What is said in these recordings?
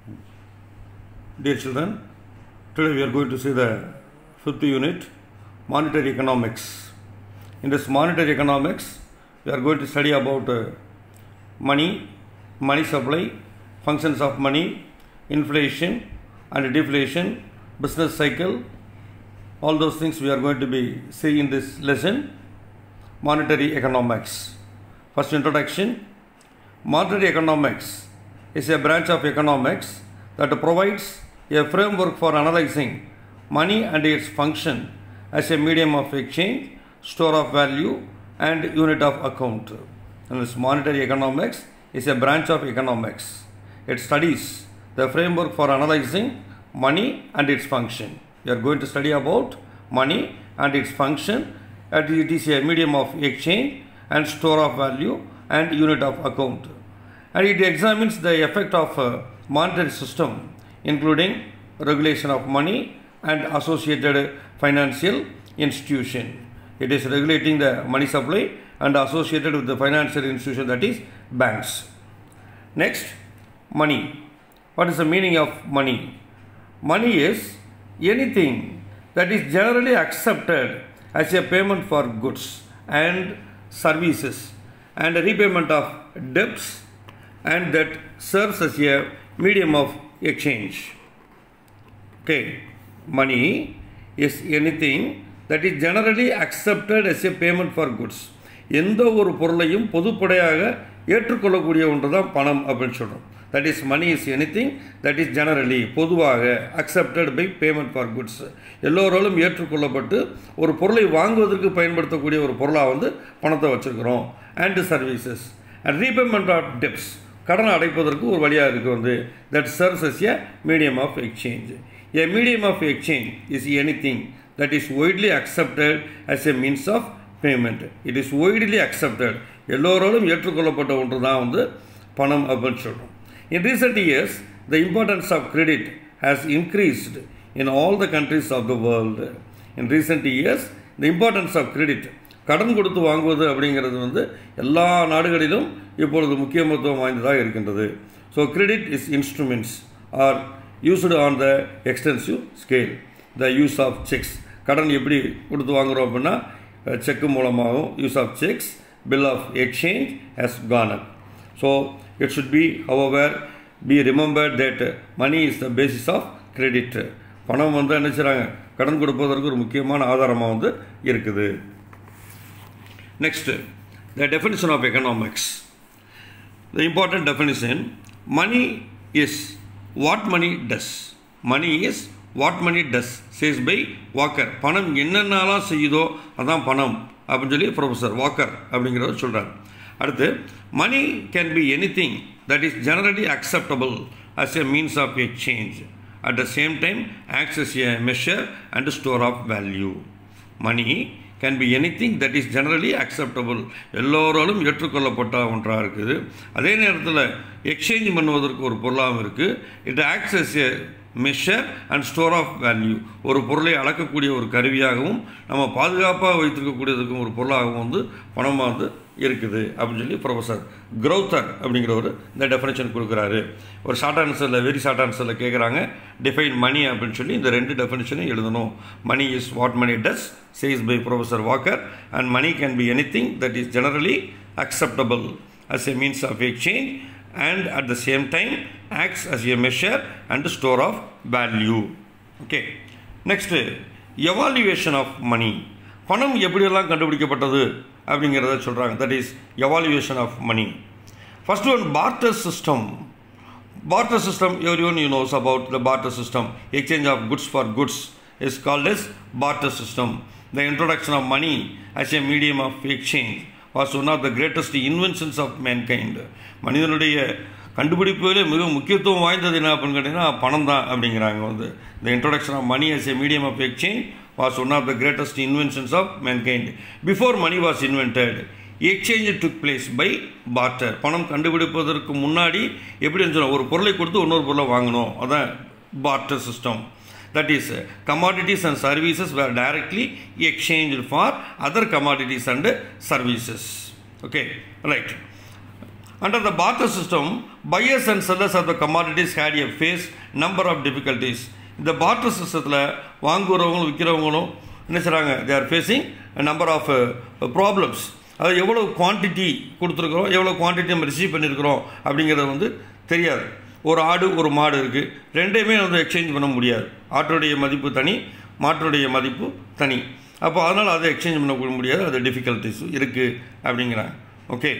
Dear children, today we are going to see the fifth unit, monetary economics. In this monetary economics, we are going to study about uh, money, money supply, functions of money, inflation and deflation, business cycle. All those things we are going to be seeing in this lesson, monetary economics. First introduction, monetary economics is a branch of economics that provides a framework for analyzing money and its function as a medium of exchange, store of value, and unit of account. And this monetary economics is a branch of economics. It studies the framework for analyzing money and its function. We are going to study about money and its function. And it is a medium of exchange and store of value and unit of account. And it examines the effect of a monetary system, including regulation of money and associated financial institution. It is regulating the money supply and associated with the financial institution that is banks. Next, money. What is the meaning of money? Money is anything that is generally accepted as a payment for goods and services and a repayment of debts and that serves as a medium of exchange. Okay, money is anything that is generally accepted as a payment for goods. எந்த ஒரு பொருளையும் பொதுப்படையாக ஏற்றுக்கொள்ளக்கூடிய ஒன்று தான் பணம் அப்படின்னு சொல்கிறோம் that is money is anything that is generally பொதுவாக accepted by payment for goods எல்லோராலும் ஏற்றுக்கொள்ளப்பட்டு ஒரு பொருளை வாங்குவதற்கு பயன்படுத்தக்கூடிய ஒரு பொருளாக வந்து பணத்தை வச்சுருக்கிறோம் and services and repayment of debts கடனை அடைப்பதற்கு ஒரு வழியாக இருக்குது வந்து that serves as a medium of exchange a medium of exchange is anything that is widely accepted as a means of payment it is widely accepted எல்லோராலும் ஏற்றுக்கொள்ளப்பட்ட ஒன்று தான் வந்து பணம் அப்படின்னு சொல்கிறோம் in recent years the importance of credit has increased in all the countries of the world in recent years the importance of credit கடன் கொடுத்து வாங்குவது அப்படிங்கிறது வந்து எல்லா நாடுகளிலும் இப்பொழுது முக்கியத்துவம் வாய்ந்ததாக இருக்கின்றது so credit is instruments are used on the extensive scale the use of cheques கடன் எப்படி கொடுத்து வாங்குகிறோம் அப்படின்னா செக்கு மூலமாகவும் use of cheques bill of exchange has gone up so it should be ever be remembered that money is the basis of credit பணம் வந்து என்ன செய்கிறாங்க கடன் கொடுப்பதற்கு ஒரு முக்கியமான ஆதாரமாக வந்து இருக்குது Next, the definition of economics. The important definition money is what money does. Money is what money does, says by Walker. பணம் என்னென்னலாம் செய்யுதோ அதான் பணம் அப்படின்னு சொல்லி ப்ரொஃபஸர் வாக்கர் அப்படிங்கிறத சொல்கிறார் அடுத்து money can be anything that is generally acceptable as a means of exchange at the same time acts as a measure and store of value money can be anything that is generally acceptable எல்லோராலும் ஏற்றுக்கொள்ளப்பட்ட ஒன்றாக இருக்குது அதே நேரத்தில் exchange பண்ணுவதற்கு ஒரு பொருளாகவும் இருக்குது it acts as a measure and store of value ஒரு பொருளை அளக்கக்கூடிய ஒரு கருவியாகவும் நம்ம பாதுகாப்பாக வைத்திருக்கக்கூடியதுக்கும் ஒரு பொருளாகவும் வந்து பணமாக வந்து இருக்குது அப்படின்னு சொல்லி ப்ரொஃபஸர் க்ரௌத்தர் அப்படிங்கிறவர் இந்த டெஃபினேஷன் கொடுக்குறாரு ஒரு ஷார்ட் ஆன்சரில் வெரி ஷார்ட் ஆன்சரில் கேட்குறாங்க டிஃபைன் மணி அப்படின்னு சொல்லி இந்த ரெண்டு டெஃபினேஷனையும் எழுதணும் money is what money does says by professor Walker and money can be anything that is generally acceptable as a means of exchange and at the same time acts as a measure and store of value okay next evaluation of money பணம் எப்படியெல்லாம் கண்டுபிடிக்கப்பட்டது அப்படிங்கிறத சொல்கிறாங்க that is evaluation of money first one barter system barter system everyone you knows about the barter system exchange of goods for goods is called as barter system the introduction of money as a medium of exchange was one of the greatest inventions of mankind மனிதனுடைய கண்டுபிடிப்புகளே மிக முக்கியத்துவம் வாய்ந்தது என்ன அப்படின்னு கேட்டிங்கன்னா பணம் தான் அப்படிங்கிறாங்க வந்து the introduction of money as a medium of exchange was one of the greatest inventions of mankind before money was invented exchange took place by barter பணம் கண்டுபிடிப்பதற்கு முன்னாடி எப்படின்னு சொல்ல ஒரு பொருளை கொடுத்து இன்னொரு பொருளை வாங்கணும் அதான் barter system that is uh, commodities and services were directly exchanged for other commodities and services okay right Under the barter system, buyers and sellers of the commodities had a face number of difficulties. இந்த barter சிஸ்டத்தில் வாங்குறவங்களும் விற்கிறவங்களும் என்ன செய்கிறாங்க they are facing number of problems அது எவ்வளோ quantity கொடுத்துருக்குறோம் எவ்வளோ quantity நம்ம ரிசீவ் பண்ணியிருக்கிறோம் அப்படிங்கிறது வந்து தெரியாது ஒரு ஆடு ஒரு மாடு இருக்குது ரெண்டையுமே வந்து எக்ஸ்சேஞ்ச் பண்ண முடியாது ஆட்டுடைய மதிப்பு தனி மாட்டுடைய மதிப்பு தனி அப்போ அதனால் அதை எக்ஸ்சேஞ்ச் பண்ண முடியாது அது டிஃபிகல்ட்டிஸ் இருக்குது அப்படிங்கிறாங்க okay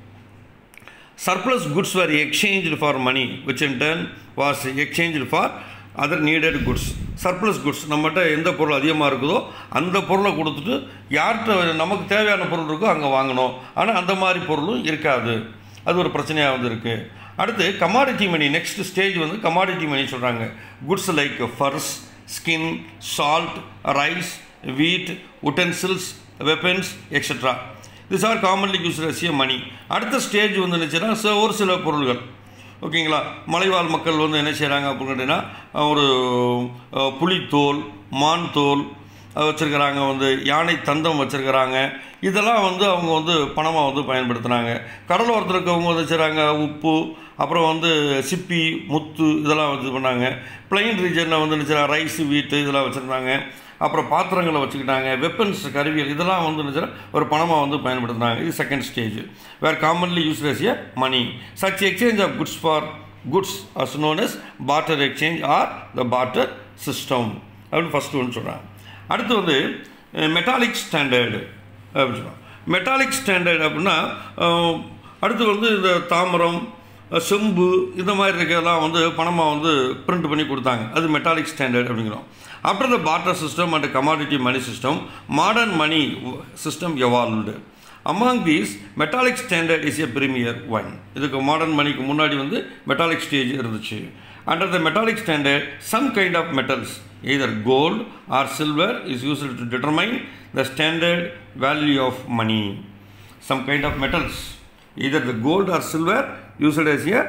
surplus goods were exchanged for money which in turn was exchanged for other needed goods surplus goods நம்மகிட்ட எந்த பொருள் அதிகமாக இருக்குதோ அந்த பொருளை கொடுத்துட்டு யார்கிட்ட நமக்கு தேவையான பொருள் இருக்கோ அங்கே வாங்கணும் ஆனால் அந்த மாதிரி பொருளும் இருக்காது அது ஒரு பிரச்சனையாக வந்து இருக்குது அடுத்து கமாடிட்டி மணி நெக்ஸ்ட் ஸ்டேஜ் வந்து கமாடிட்டி மணி சொல்கிறாங்க goods like furs skin salt rice wheat utensils weapons extra this are commonly use ரசிய மணி அடுத்த ஸ்டேஜ் வந்து என்னச்சுன்னா ச- ஒரு சில பொருள்கள் ஓகேங்களா மலைவாழ் மக்கள் வந்து என்ன செய்கிறாங்க அப்படின்னு கேட்டிங்கன்னா ஒரு அஹ், புலித்தோல் மான் தோல் வச்சுருக்கிறாங்க வந்து யானை தந்தம் வச்சுருக்கிறாங்க இதெல்லாம் வந்து அவங்க வந்து பணமாக வந்து பயன்படுத்துனாங்க கடலோரத்தில் இருக்கவங்க வந்து செய்கிறாங்க உப்பு அப்புறம் வந்து சிப்பி முத்து இதெல்லாம் இது பண்ணாங்க பிளைன் ரீஜனில் வந்து என்ன செய்றாங்க, ரைஸ் வீட்டு இதெல்லாம் வச்சுருந்தாங்க அப்புறம் பாத்திரங்களை வச்சுக்கிட்டாங்க வெப்பன்ஸ் கருவிகள் இதெல்லாம் வந்து என்ன செய்றாங்க, ஒரு பணமாக வந்து பயன்படுத்துனாங்க இது second stage where commonly use as a money such exchange of goods for goods as known as barter exchange or the barter system அப்படின்னு ஃபஸ்ட்டு ஒன்று சொல்கிறாங்க அடுத்து வந்து மெட்டாலிக் ஸ்டாண்டர்டு அப்படின்னு சொல்கிறாங்க மெட்டாலிக் ஸ்டாண்டர்ட் அப்படின்னா அஹ், அடுத்து வந்து இந்த தாமிரம் அஹ், செம்பு இந்த மாதிரி இருக்கிறதெல்லாம் வந்து பணமாக வந்து பிரிண்ட் பண்ணி கொடுத்தாங்க அது மெட்டாலிக் ஸ்டாண்டர்ட் அப்படிங்கிறோம் after the barter system and commodity money system modern money system evolved among these metallic standard is a premier one இதுக்கு மாடர்ன் மணிக்கு முன்னாடி வந்து மெட்டாலிக் ஸ்டேஜ் இருந்துச்சு under the metallic standard some kind of metals either gold or silver is used to determine the standard value of money some kind of metals, either the gold or silver, used as a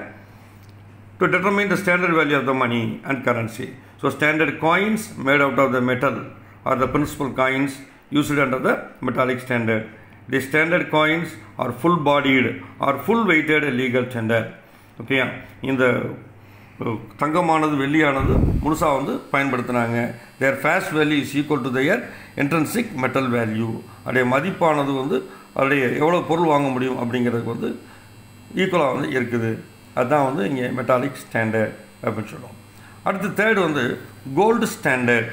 to determine the standard value of the money and currency. So, standard coins made out of the metal are the principal coins used under the metallic standard. The standard coins are full bodied or full weighted legal tender. Okay இந்த அஹ், தங்கமானது வெள்ளியானது முழுசாக வந்து பயன்படுத்தினாங்க their face value is equal to their intrinsic metal value அதோடைய மதிப்பானது வந்து அதோடைய எவ்வளோ பொருள் வாங்க முடியும் அப்படிங்கிறதுக்கு வந்து ஈக்குவலாக வந்து இருக்குது அதுதான் வந்து இங்கே மெட்டாலிக் ஸ்டாண்டர்ட் அப்படின்னு சொல்லுவோம் அடுத்து தேர்ட் வந்து gold standard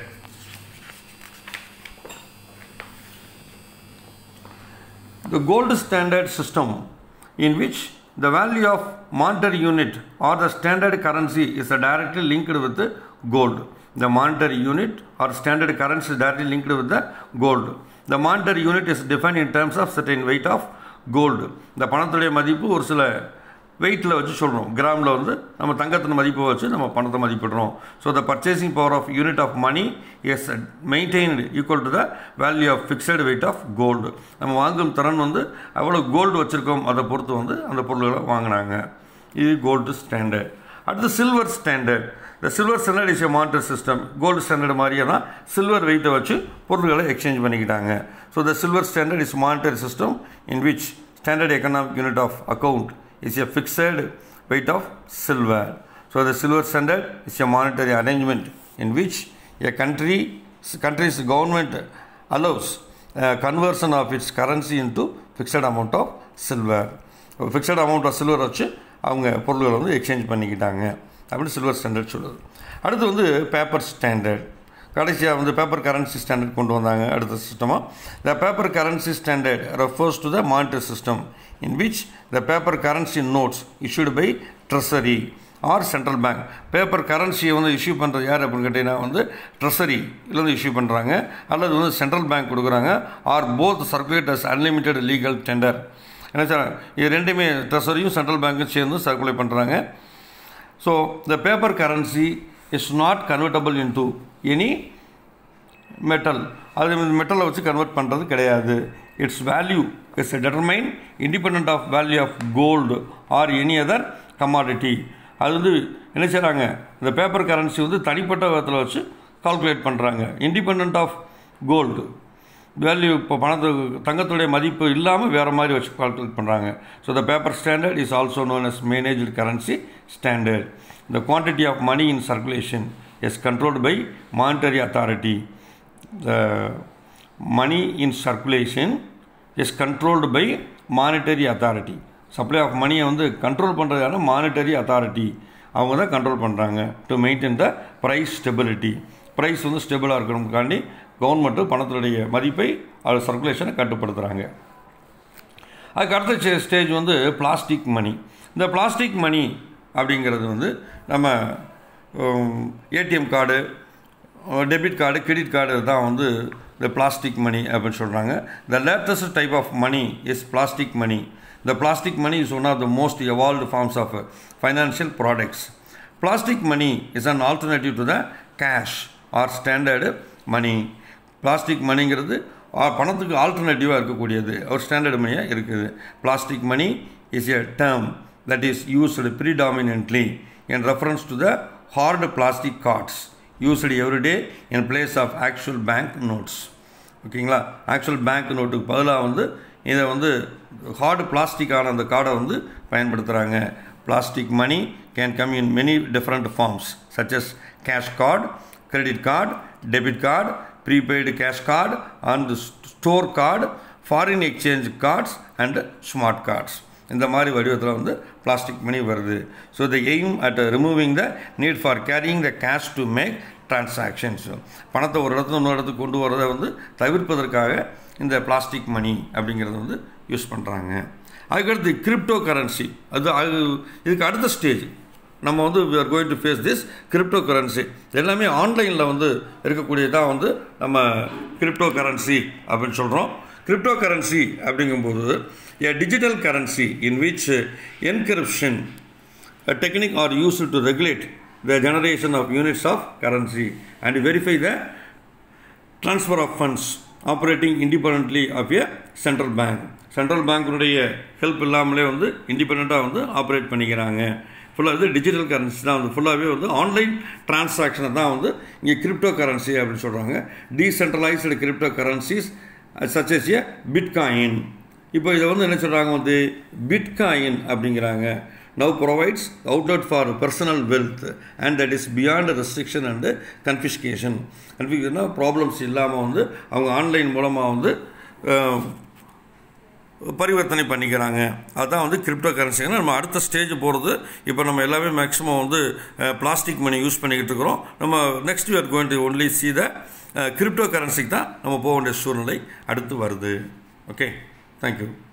the gold standard system in which the value of monetary unit or the standard currency is directly linked with the gold the monetary unit or standard currency is directly linked with the gold the monetary unit is defined in terms of certain weight of gold இந்த பணத்துடைய மதிப்பு ஒரு சில வெயிட்டில் வச்சு சொல்கிறோம் கிராமில் வந்து நம்ம தங்கத்தின் மதிப்பை வச்சு நம்ம பணத்தை மதிப்பிடுறோம் so the purchasing power of unit of money is maintained equal to the value of fixed weight of gold நம்ம வாங்கும் திறன் வந்து எவ்வளோ கோல்டு வச்சுருக்கோம் அதை பொறுத்து வந்து அந்த பொருள்களை வாங்கினாங்க இது கோல்டு ஸ்டாண்டர்ட் அடுத்து சில்வர் ஸ்டாண்டர்ட் இந்த silver standard is a monitor system gold standard மாதிரியே தான் சில்வர் வெயிட்டை வச்சு பொருள்களை எக்ஸ்சேஞ்ச் பண்ணிக்கிட்டாங்க so the silver standard is monitor system in which standard economic unit of account is a fixed weight of silver. So the silver standard is a monetary arrangement in which a country country's government allows uh, conversion of its currency into fixed amount of silver. Fixed amount of silver வச்சு அவங்க பொருள்களை வந்து exchange பண்ணிக்கிட்டாங்க அப்படின்னு silver standard சொல்லுது அடுத்து வந்து paper standard கடைசியாக வந்து பேப்பர் கரன்சி ஸ்டாண்டர்ட் கொண்டு வந்தாங்க அடுத்த சிஸ்டமாக the paper currency standard refers to the monetary system in which the paper currency notes issued by treasury or central bank paper கரன்சியை வந்து இஷ்யூ பண்ணுறது யார் அப்படின்னு கேட்டிங்கன்னா வந்து ட்ரெஸரியிலேருந்து இஷ்யூ பண்ணுறாங்க அல்லது வந்து சென்ட்ரல் பேங்க் கொடுக்குறாங்க or both circulate as unlimited legal tender என்ன சார் இது ரெண்டுமே ட்ரெஸரியும் சென்ட்ரல் பேங்க்கும் சேர்ந்து சர்க்குலேட் பண்ணுறாங்க so the paper currency is not convertible into any metal அது மெட்டலை வச்சு கன்வெர்ட் பண்ணுறது கிடையாது it's value is determine independent of value of gold or any other commodity அது வந்து என்ன செய்கிறாங்க இந்த பேப்பர் கரன்சி வந்து தனிப்பட்ட விதத்தில் வச்சு கால்குலேட் பண்ணுறாங்க இண்டிபெண்ட் ஆஃப் கோல்டு வேல்யூ இப்போ பணத்துக்கு தங்கத்துடைய மதிப்பு இல்லாமல் வேறு மாதிரி வச்சு கால்குலேட் பண்ணுறாங்க so the paper standard is also known as managed currency standard the quantity of money in circulation is controlled by monetary authority the money in circulation is controlled by monetary authority supply of மணியை வந்து control பண்ணுறதான monetary authority அவங்க தான் control பண்ணுறாங்க to maintain the price stability price வந்து ஸ்டெபிளாக இருக்கணுக்காண்டி government பணத்தினுடைய மதிப்பை அது சர்க்குலேஷனை கட்டுப்படுத்துகிறாங்க அதுக்கு அடுத்த ஸ்டேஜ் வந்து பிளாஸ்டிக் மணி இந்த பிளாஸ்டிக் மணி அப்படிங்கிறது வந்து நம்ம ATM card debit card credit card தான் வந்து இந்த பிளாஸ்டிக் மணி அப்படின்னு சொல்கிறாங்க the latest type of money is plastic money the plastic money is one of the most evolved forms of financial products plastic money is an alternative to the cash or standard money plastic மணிங்கிறது பணத்துக்கு ஆல்டர்னேட்டிவாக இருக்கக்கூடியது ஒரு standard மணியாக இருக்குது plastic money is a term that is used predominantly in reference to the hard plastic cards used everyday in place of actual bank notes ஓகேங்களா actual bank நோட்டுக்கு பதிலாக வந்து இதை வந்து ஹார்டு பிளாஸ்டிக்கான அந்த கார்டை வந்து பயன்படுத்துகிறாங்க plastic money can come in many different forms such as cash card credit card debit card prepaid cash card and store card foreign exchange cards and smart cards இந்த மாதிரி வடிவத்தில் வந்து பிளாஸ்டிக் மணி வருது so the aim at removing the need for carrying the cash to make transactions பணத்தை ஒரு இடத்துல இன்னொரு இடத்துக்கு கொண்டு வரதை வந்து தவிர்ப்பதற்காக இந்த பிளாஸ்டிக் மணி அப்படிங்கிறத வந்து யூஸ் பண்ணுறாங்க அதுக்கடுத்து கிரிப்டோ கரன்சி அது அது இதுக்கு அடுத்த ஸ்டேஜ் நம்ம வந்து we are going to face this crypto currency எல்லாமே ஆன்லைனில் வந்து இருக்கக்கூடியதாக வந்து நம்ம கிரிப்டோ கரன்சி அப்படின்னு சொல்கிறோம் கிரிப்டோ கரன்சி அப்படிங்கும்போது a digital currency in which uh, encryption a technique are used to regulate the generation of units of currency and verify the transfer of funds operating independently of a central bank central பேங்க்கினுடைய help இல்லாமலே வந்து இண்டிபெண்ட்டாக வந்து operate பண்ணிக்கிறாங்க ஃபுல்லாக வந்து digital currency தான் வந்து ஃபுல்லாகவே வந்து ஆன்லைன் டிரான்சாக்ஷனை தான் வந்து இங்கே கிரிப்டோ கரன்சி அப்படின்னு சொல்கிறாங்க decentralised crypto currencies such as a bitcoin இப்போ இதை வந்து என்ன சொல்கிறாங்க வந்து பிட்காயின் அப்படிங்கிறாங்க now provides outlet for personal wealth and that is beyond restriction and confiscation கன்ஃபியூஷன்னா ப்ராப்ளம்ஸ் இல்லாமல் வந்து அவங்க ஆன்லைன் மூலமாக வந்து பரிவர்த்தனை பண்ணிக்கிறாங்க அதுதான் வந்து கிரிப்டோ கரன்சிங்கன்னா நம்ம அடுத்த ஸ்டேஜ் போகிறது இப்போ நம்ம எல்லாமே மேக்ஸிமம் வந்து பிளாஸ்டிக் மணி யூஸ் பண்ணிக்கிட்டு இருக்கிறோம் நம்ம next year going to only see the crypto கரன்சிக்கு தான் நம்ம போக வேண்டிய சூழ்நிலை அடுத்து வருது ஓகே தேங்க்யூ